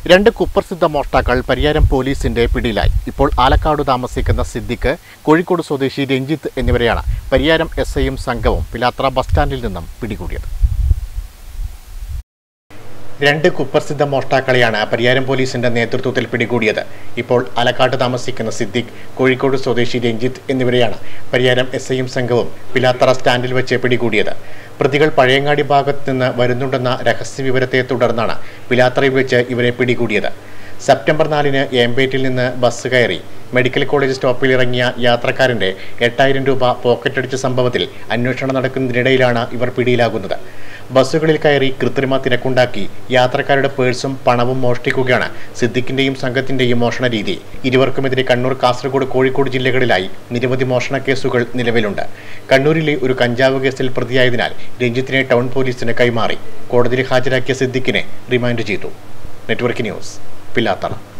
രണ്ട് കുപ്രസിദ്ധ മോഷ്ടാക്കൾ പരിയാരം പോലീസിന്റെ പിടിയിലായി ഇപ്പോൾ ആലക്കാട് താമസിക്കുന്ന സിദ്ദിഖ് കോഴിക്കോട് സ്വദേശി രഞ്ജിത്ത് എന്നിവരെയാണ് പരിയാരം എസ് ഐയും സംഘവും പിലാത്ര ബസ് സ്റ്റാൻഡിൽ നിന്നും പിടികൂടിയത് രണ്ട് കുപ്രസിദ്ധ മോഷ്ടാക്കളെയാണ് പരിയാരം പോലീസിന്റെ നേതൃത്വത്തിൽ പിടികൂടിയത് ഇപ്പോൾ ആലക്കാട് താമസിക്കുന്ന സിദ്ദിഖ് കോഴിക്കോട് സ്വദേശി രഞ്ജിത്ത് എന്നിവരെയാണ് പരിയാരം എസ് ഐയും സംഘവും പിലാത്തറ സ്റ്റാൻഡിൽ വെച്ച് പിടികൂടിയത് പ്രതികൾ പഴയങ്ങാടി ഭാഗത്ത് നിന്ന് വരുന്നുണ്ടെന്ന രഹസ്യ വിവരത്തെ തുടർന്നാണ് പിലാത്തറയിൽ വെച്ച് ഇവരെ പിടികൂടിയത് സെപ്റ്റംബർ നാലിന് ഏമ്പേറ്റിൽ നിന്ന് ബസ് കയറി മെഡിക്കൽ കോളേജ് സ്റ്റോപ്പിൽ ഇറങ്ങിയ യാത്രക്കാരന്റെ എട്ടായിരം രൂപ പോക്കറ്റടിച്ച സംഭവത്തിൽ അന്വേഷണം നടക്കുന്നതിനിടയിലാണ് ഇവർ പിടിയിലാകുന്നത് ബസ്സുകളിൽ കയറി കൃത്രിമ തിരക്കുണ്ടാക്കി യാത്രക്കാരുടെ പേഴ്സും പണവും മോഷ്ടിക്കുകയാണ് സിദ്ദിഖിന്റെയും സംഘത്തിന്റെയും മോഷണ രീതി ഇരുവർക്കുമെതിരെ കണ്ണൂർ കാസർഗോഡ് കോഴിക്കോട് ജില്ലകളിലായി നിരവധി മോഷണ കേസുകൾ നിലവിലുണ്ട് കണ്ണൂരിലെ ഒരു കഞ്ചാവ് കേസിൽ പ്രതിയായതിനാൽ രഞ്ജിത്തിനെ ടൗൺ പോലീസിന് കൈമാറി കോടതിയിൽ ഹാജരാക്കിയ സിദ്ദിഖിനെ റിമാൻഡ് ചെയ്തു നെറ്റ്വർക്ക് ന്യൂസ് പില്ലാത്തറ